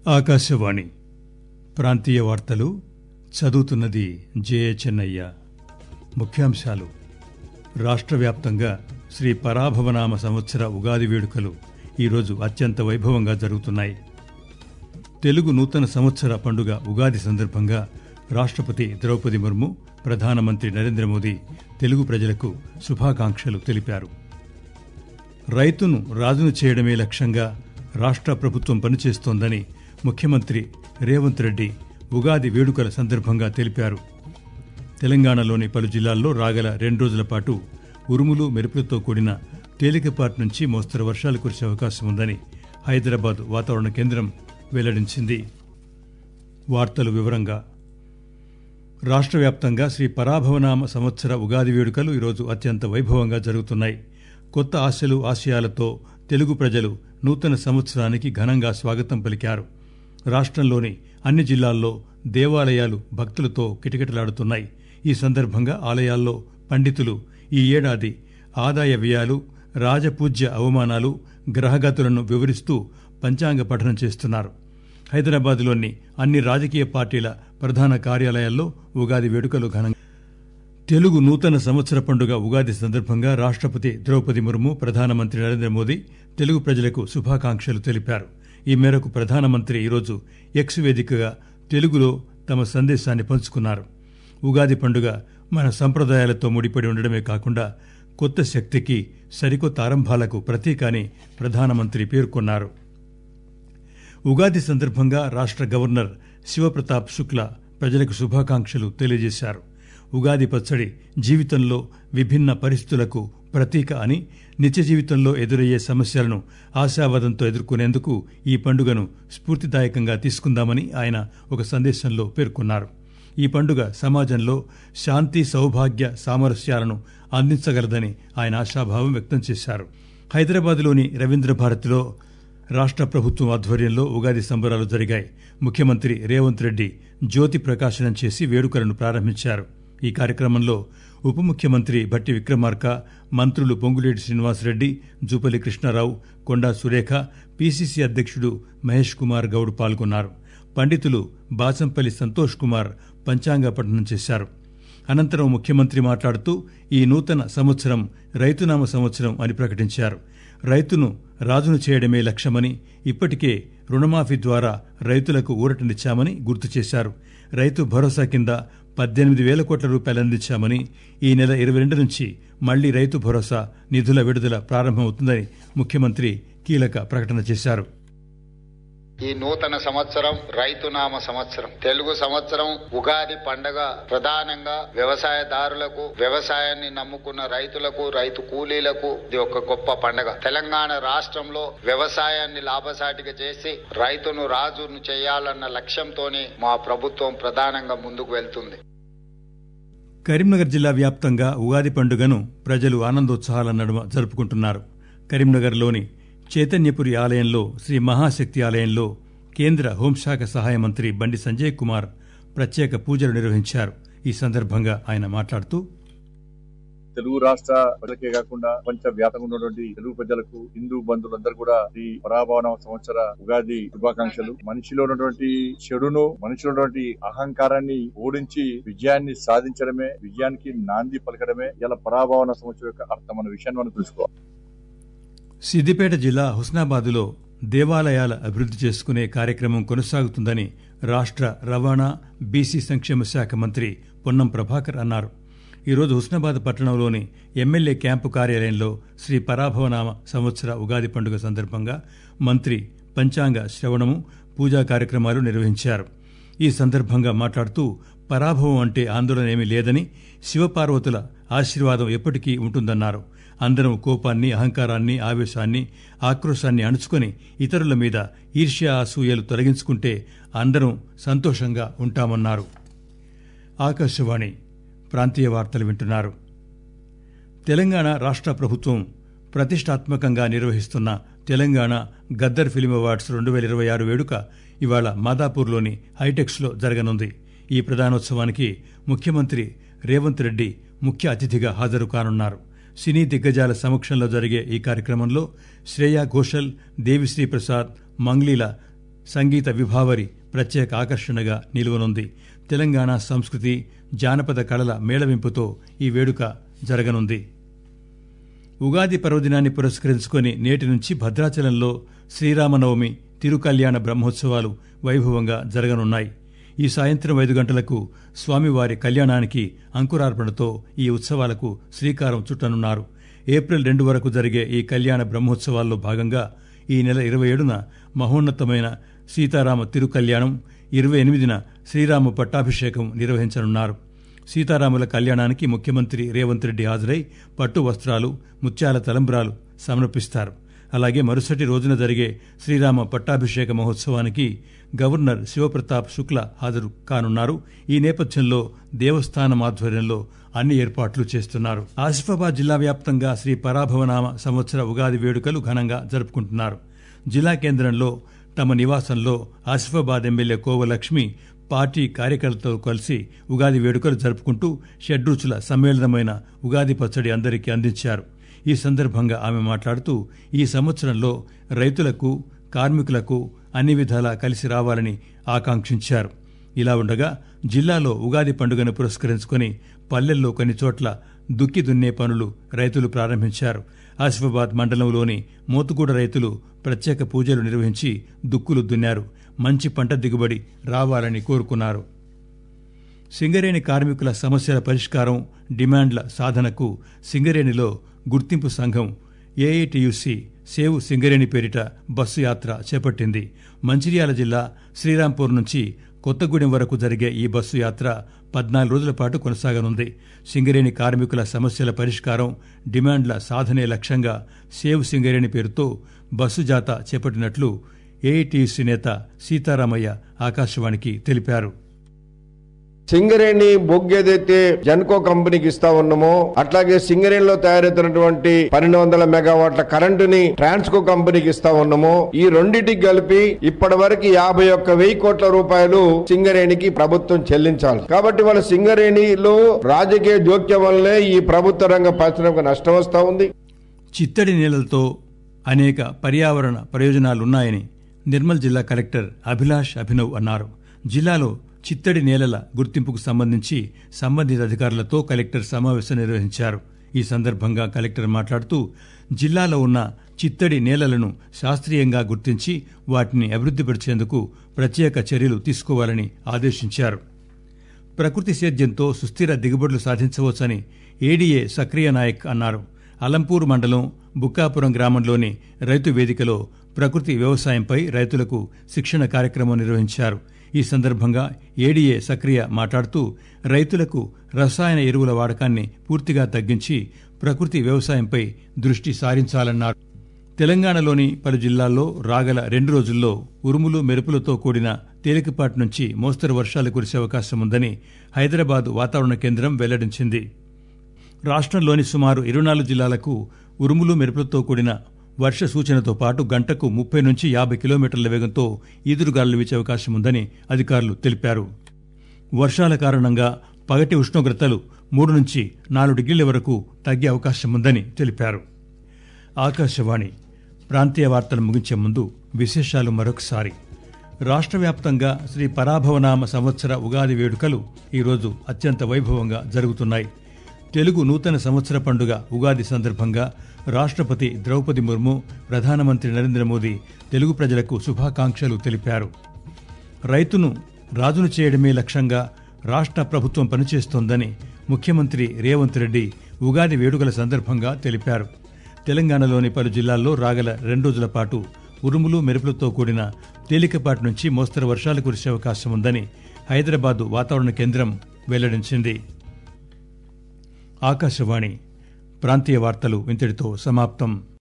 ఆకాశవాణి ప్రాంతీయ వార్తలు చదువుతున్నది జయ చెన్నయ్య ముఖ్యాంశాలు రాష్ట్ర వ్యాప్తంగా శ్రీ పరాభవనామ సంవత్సర ఉగాది వేడుకలు ఈరోజు అత్యంత వైభవంగా జరుగుతున్నాయి తెలుగు నూతన సంవత్సర పండుగ ఉగాది సందర్భంగా రాష్ట్రపతి ద్రౌపది ముర్ము ప్రధానమంత్రి నరేంద్ర మోదీ తెలుగు ప్రజలకు శుభాకాంక్షలు తెలిపారు రైతును రాజును చేయడమే లక్ష్యంగా రాష్ట్ర ప్రభుత్వం పనిచేస్తోందని ముఖ్యమంత్రి రేవంత్ రెడ్డి ఉగాది వేడుకల సందర్భంగా తెలిపారు తెలంగాణలోని పలు జిల్లాల్లో రాగల రెండు రోజుల పాటు ఉరుములు మెరుపులతో కూడిన తేలికపాటి నుంచి మోస్తరు వర్షాలు కురిసే అవకాశం ఉందని హైదరాబాద్ వాతావరణ కేంద్రం వెల్లడించింది వార్తలు వివరంగా రాష్ట్ర వ్యాప్తంగా శ్రీ పరాభవనామ సంవత్సర ఉగాది వేడుకలు ఈరోజు అత్యంత వైభవంగా జరుగుతున్నాయి కొత్త ఆశలు ఆశయాలతో తెలుగు ప్రజలు నూతన సంవత్సరానికి ఘనంగా స్వాగతం పలికారు రాష్ట్రంలోని అన్ని జిల్లాల్లో దేవాలయాలు భక్తులతో కిటకిటలాడుతున్నాయి ఈ సందర్భంగా ఆలయాల్లో పండితులు ఈ ఏడాది ఆదాయ వ్యయాలు రాజపూజ్య అవమానాలు గ్రహగతులను వివరిస్తూ పంచాంగ పఠనం చేస్తున్నారు హైదరాబాద్లోని అన్ని రాజకీయ పార్టీల ప్రధాన కార్యాలయాల్లో ఉగాది వేడుకలు ఘనంగా తెలుగు నూతన సంవత్సర పండుగ ఉగాది సందర్భంగా రాష్ట్రపతి ద్రౌపది ముర్ము ప్రధానమంత్రి నరేంద్ర మోదీ తెలుగు ప్రజలకు శుభాకాంక్షలు తెలిపారు ఈ మేరకు ప్రధానమంత్రి ఈరోజు ఎక్స్ వేదికగా తెలుగులో తమ సందేశాన్ని పంచుకున్నారు ఉగాది పండుగ మన సంప్రదాయాలతో ముడిపడి ఉండడమే కాకుండా కొత్త శక్తికి సరికొత్త ఆరంభాలకు ప్రతీక అని ప్రధానమంత్రి పేర్కొన్నారు ఉగాది సందర్భంగా రాష్ట్ర గవర్నర్ శివప్రతాప్ శుక్లా ప్రజలకు శుభాకాంక్షలు తెలియజేశారు ఉగాది పచ్చడి జీవితంలో విభిన్న పరిస్థితులకు ప్రతీక అని నిత్య జీవితంలో ఎదురయ్యే సమస్యలను ఆశావాదంతో ఎదుర్కొనేందుకు ఈ పండుగను స్ఫూర్తిదాయకంగా తీసుకుందామని ఆయన ఒక సందేశంలో పేర్కొన్నారు ఈ పండుగ సమాజంలో శాంతి సౌభాగ్య సామరస్యాలను అందించగలదని ఆయన ఆశాభావం వ్యక్తం చేశారు హైదరాబాద్లోని రవీంద్ర భారతిలో రాష్ట్ర ప్రభుత్వం ఆధ్వర్యంలో ఉగాది సంబరాలు జరిగాయి ముఖ్యమంత్రి రేవంత్ రెడ్డి జ్యోతి ప్రకాశనం చేసి వేడుకలను ప్రారంభించారు ఈ కార్యక్రమంలో ఉప ముఖ్యమంత్రి భట్టి విక్రమార్క మంత్రులు పొంగులేటి శ్రీనివాసరెడ్డి జూపల్లి కృష్ణారావు కొండా సురేఖ పీసీసీ అధ్యక్షుడు మహేష్ కుమార్ గౌడ్ పాల్గొన్నారు పండితులు బాచంపల్లి సంతోష్ కుమార్ పంచాంగ పఠనం చేశారు అనంతరం ముఖ్యమంత్రి మాట్లాడుతూ ఈ నూతన సంవత్సరం రైతునామ సంవత్సరం అని ప్రకటించారు రైతును రాజును చేయడమే లక్ష్యమని ఇప్పటికే రుణమాఫీ ద్వారా రైతులకు ఊరటనిచ్చామని గుర్తు చేశారు రైతు భరోసా కింద పద్దెనిమిది వేల కోట్ల రూపాయలు అందించామని ఈ నెల ఇరవై రెండు నుంచి మళ్లీ రైతు భరోసా నిధుల విడుదల ప్రారంభమవుతుందని ముఖ్యమంత్రి కీలక ప్రకటన చేశారు ఈ నూతన సంవత్సరం రైతునామ సంవత్సరం తెలుగు సంవత్సరం ఉగాది పండగ ప్రధానంగా వ్యవసాయదారులకు వ్యవసాయాన్ని నమ్ముకున్న రైతులకు రైతు కూలీలకు ఇది ఒక గొప్ప పండగ తెలంగాణ రాష్ట్రంలో వ్యవసాయాన్ని లాభసాటిగా చేసి రైతును రాజును చేయాలన్న లక్ష్యంతోనే మా ప్రభుత్వం ప్రధానంగా ముందుకు వెళ్తుంది కరీంనగర్ జిల్లా వ్యాప్తంగా ఉగాది పండుగను ప్రజలు ఆనందోత్సాహాల నడుమ జరుపుకుంటున్నారు కరీంనగర్లోని చైతన్యపురి ఆలయంలో శ్రీ మహాశక్తి ఆలయంలో కేంద్ర హోంశాఖ సహాయ మంత్రి బండి సంజయ్ కుమార్ ప్రత్యేక పూజలు నిర్వహించారు ఈ సందర్భంగా ఆయన మాట్లాడుతూ తెలుగు రాష్ట్ర ప్రజలకే కాకుండా ప్రపంచ వ్యాప్తంగా ఉన్నటువంటి తెలుగు ప్రజలకు హిందూ బంధువులందరూ కూడా ఈ పరాభవన సంవత్సర ఉగాది శుభాకాంక్షలు మనిషిలో ఉన్నటువంటి చెడును మనిషిలో ఉన్నటువంటి అహంకారాన్ని ఓడించి విజయాన్ని సాధించడమే విజయానికి నాంది పలకడమే ఇలా పరాభవన సంవత్సరం యొక్క అర్థం అన్న విషయాన్ని మనం తెలుసుకోవాలి సిద్దిపేట జిల్లా హుస్నాబాద్లో దేవాలయాల అభివృద్ది చేసుకునే కార్యక్రమం కొనసాగుతుందని రాష్ట్ర రవాణా బీసీ సంక్షేమ శాఖ మంత్రి పొన్నం ప్రభాకర్ అన్నారు ఈరోజు హుస్నాబాద్ పట్టణంలోని ఎమ్మెల్యే క్యాంపు కార్యాలయంలో శ్రీ పరాభవనామ సంవత్సర ఉగాది పండుగ సందర్భంగా మంత్రి పంచాంగ శ్రవణము పూజా కార్యక్రమాలు నిర్వహించారు ఈ సందర్భంగా మాట్లాడుతూ పరాభవం అంటే ఆందోళన ఏమీ లేదని శివపార్వతుల ఆశీర్వాదం ఎప్పటికీ ఉంటుందన్నారు అందరం కోపాన్ని అహంకారాన్ని ఆవేశాన్ని ఆక్రోశాన్ని అణుచుకొని ఇతరుల మీద ఈర్ష్య అసూయలు తొలగించుకుంటే అందరం సంతోషంగా ఉంటామన్నారు ఆకాశవాణి ప్రాంతీయ వార్తలు వింటున్నారు తెలంగాణ రాష్ట్ర ప్రభుత్వం ప్రతిష్టాత్మకంగా నిర్వహిస్తున్న తెలంగాణ గద్దర్ ఫిల్మ్ అవార్డ్స్ రెండు వేల ఇరవై ఆరు వేడుక ఇవాళ మాదాపూర్లోని హైటెక్స్లో జరగనుంది ఈ ప్రధానోత్సవానికి ముఖ్యమంత్రి రేవంత్ రెడ్డి ముఖ్య అతిథిగా హాజరు కానున్నారు సినీ దిగ్గజాల సమక్షంలో జరిగే ఈ కార్యక్రమంలో శ్రేయా ఘోషల్ దేవిశ్రీ ప్రసాద్ మంగ్లీల సంగీత విభావరి ప్రత్యేక ఆకర్షణగా నిలువనుంది తెలంగాణ సంస్కృతి జానపద కళల మేళవింపుతో ఈ వేడుక జరగనుంది ఉగాది పర్వదినాన్ని పురస్కరించుకొని నేటి నుంచి భద్రాచలంలో శ్రీరామనవమి తిరుకల్యాణ బ్రహ్మోత్సవాలు వైభవంగా జరగనున్నాయి ఈ సాయంత్రం ఐదు గంటలకు స్వామివారి కళ్యాణానికి అంకురార్పణతో ఈ ఉత్సవాలకు శ్రీకారం చుట్టనున్నారు ఏప్రిల్ రెండు వరకు జరిగే ఈ కళ్యాణ బ్రహ్మోత్సవాల్లో భాగంగా ఈ నెల ఇరవై ఏడున మహోన్నతమైన సీతారామ తిరుకల్యాణం ఇరవై ఎనిమిదిన శ్రీరామ పట్టాభిషేకం నిర్వహించనున్నారు సీతారాముల కళ్యాణానికి ముఖ్యమంత్రి రేవంత్ రెడ్డి హాజరై పట్టు వస్త్రాలు ముత్యాల తలంబ్రాలు సమర్పిస్తారు అలాగే మరుసటి రోజున జరిగే శ్రీరామ పట్టాభిషేక మహోత్సవానికి గవర్నర్ శివప్రతాప్ శుక్ల హాజరు కానున్నారు ఈ నేపథ్యంలో దేవస్థానం ఆధ్వర్యంలో అన్ని ఏర్పాట్లు చేస్తున్నారు ఆసిఫాబాద్ జిల్లా వ్యాప్తంగా శ్రీ పరాభవనామ సంవత్సర ఉగాది వేడుకలు ఘనంగా జరుపుకుంటున్నారు జిల్లా కేంద్రంలో తమ నివాసంలో ఆసిఫాబాద్ ఎమ్మెల్యే కోవలక్ష్మి పార్టీ కార్యకర్తలతో కలిసి ఉగాది వేడుకలు జరుపుకుంటూ షడ్రుచుల సమ్మేళనమైన ఉగాది పచ్చడి అందరికీ అందించారు ఈ సందర్భంగా ఆమె మాట్లాడుతూ ఈ సంవత్సరంలో రైతులకు కార్మికులకు అన్ని విధాలా కలిసి రావాలని ఆకాంక్షించారు ఇలా ఉండగా జిల్లాలో ఉగాది పండుగను పురస్కరించుకొని పల్లెల్లో కొన్ని చోట్ల దుక్కి దున్నే పనులు రైతులు ప్రారంభించారు ఆసిఫాబాద్ మండలంలోని మోతుగూడ రైతులు ప్రత్యేక పూజలు నిర్వహించి దుక్కులు దున్నారు మంచి పంట దిగుబడి రావాలని కోరుకున్నారు సింగరేణి కార్మికుల సమస్యల పరిష్కారం డిమాండ్ల సాధనకు సింగరేణిలో గుర్తింపు సంఘం ఏఐటియుసి సేవ్ సింగరేణి పేరిట బస్సు యాత్ర చేపట్టింది మంచిర్యాల జిల్లా శ్రీరాంపూర్ నుంచి కొత్తగూడెం వరకు జరిగే ఈ బస్సు యాత్ర పద్నాలుగు రోజుల పాటు కొనసాగనుంది సింగరేణి కార్మికుల సమస్యల పరిష్కారం డిమాండ్ల సాధనే లక్ష్యంగా సేవ్ సింగరేణి పేరుతో బస్సు జాత చేపట్టినట్లు ఏఐటియుసి నేత సీతారామయ్య ఆకాశవాణికి తెలిపారు సింగరేణి బొగ్గు ఏదైతే జన్కో కంపెనీకి ఇస్తా ఉన్నామో అట్లాగే సింగరేణిలో తయారైతున్నటువంటి పన్నెండు వందల మెగావాట్ల కరెంటుని ట్రాన్స్కో కంపెనీకి ఇస్తా ఉన్నామో ఈ రెండింటికి కలిపి ఇప్పటి వరకు యాభై ఒక్క వెయ్యి కోట్ల రూపాయలు సింగరేణికి ప్రభుత్వం చెల్లించాలి కాబట్టి వాళ్ళ సింగరేణిలో రాజకీయ జోక్యం వల్లే ఈ ప్రభుత్వ రంగ పరిశ్రమకు నష్టం వస్తా ఉంది చిత్తడి నీళ్లతో అనేక పర్యావరణ ప్రయోజనాలున్నాయని నిర్మల్ జిల్లా కలెక్టర్ అభిలాష్ అభినవ్ అన్నారు జిల్లాలో చిత్తడి నేలల గుర్తింపుకు సంబంధించి సంబంధిత అధికారులతో కలెక్టర్ సమావేశం నిర్వహించారు ఈ సందర్భంగా కలెక్టర్ మాట్లాడుతూ జిల్లాలో ఉన్న చిత్తడి నేలలను శాస్త్రీయంగా గుర్తించి వాటిని అభివృద్ధిపరిచేందుకు ప్రత్యేక చర్యలు తీసుకోవాలని ఆదేశించారు ప్రకృతి సేద్యంతో సుస్థిర దిగుబడులు సాధించవచ్చని ఏడీఏ సక్రియ నాయక్ అన్నారు అలంపూర్ మండలం బుక్కాపురం గ్రామంలోని రైతు వేదికలో ప్రకృతి వ్యవసాయంపై రైతులకు శిక్షణ కార్యక్రమం నిర్వహించారు ఈ సందర్భంగా ఏడీఏ సక్రియ మాట్లాడుతూ రైతులకు రసాయన ఎరువుల వాడకాన్ని పూర్తిగా తగ్గించి ప్రకృతి వ్యవసాయంపై దృష్టి సారించాలన్నారు తెలంగాణలోని పలు జిల్లాల్లో రాగల రెండు రోజుల్లో ఉరుములు మెరుపులతో కూడిన తేలికపాటి నుంచి మోస్తరు వర్షాలు కురిసే అవకాశం ఉందని హైదరాబాద్ వాతావరణ కేంద్రం వెల్లడించింది రాష్ట్రంలోని సుమారు ఇరవై నాలుగు జిల్లాలకు ఉరుములు మెరుపులతో కూడిన వర్ష సూచనతో పాటు గంటకు ముప్పై నుంచి యాభై కిలోమీటర్ల వేగంతో ఈదురుగాలులు వీచే అవకాశం ఉందని అధికారులు తెలిపారు వర్షాల కారణంగా పగటి ఉష్ణోగ్రతలు మూడు నుంచి నాలుగు డిగ్రీల వరకు తగ్గే అవకాశం ఉందని తెలిపారు ఆకాశవాణి ప్రాంతీయ వార్తలు ముగించే ముందు విశేషాలు మరొకసారి రాష్ట్ర వ్యాప్తంగా శ్రీ పరాభవనామ సంవత్సర ఉగాది వేడుకలు ఈరోజు అత్యంత వైభవంగా జరుగుతున్నాయి తెలుగు నూతన సంవత్సర పండుగ ఉగాది సందర్భంగా రాష్ట్రపతి ద్రౌపది ముర్ము ప్రధానమంత్రి నరేంద్ర మోదీ తెలుగు ప్రజలకు శుభాకాంక్షలు తెలిపారు రైతును రాజును చేయడమే లక్ష్యంగా రాష్ట్ర ప్రభుత్వం పనిచేస్తోందని ముఖ్యమంత్రి రేవంత్ రెడ్డి ఉగాది వేడుకల సందర్భంగా తెలిపారు తెలంగాణలోని పలు జిల్లాల్లో రాగల రెండు రోజుల పాటు ఉరుములు మెరుపులతో కూడిన తేలికపాటి నుంచి మోస్తరు వర్షాలు కురిసే అవకాశం ఉందని హైదరాబాద్ వాతావరణ కేంద్రం వెల్లడించింది ఆకాశవాణి ప్రాంతీయ వార్తలు ఇంతటితో సమాప్తం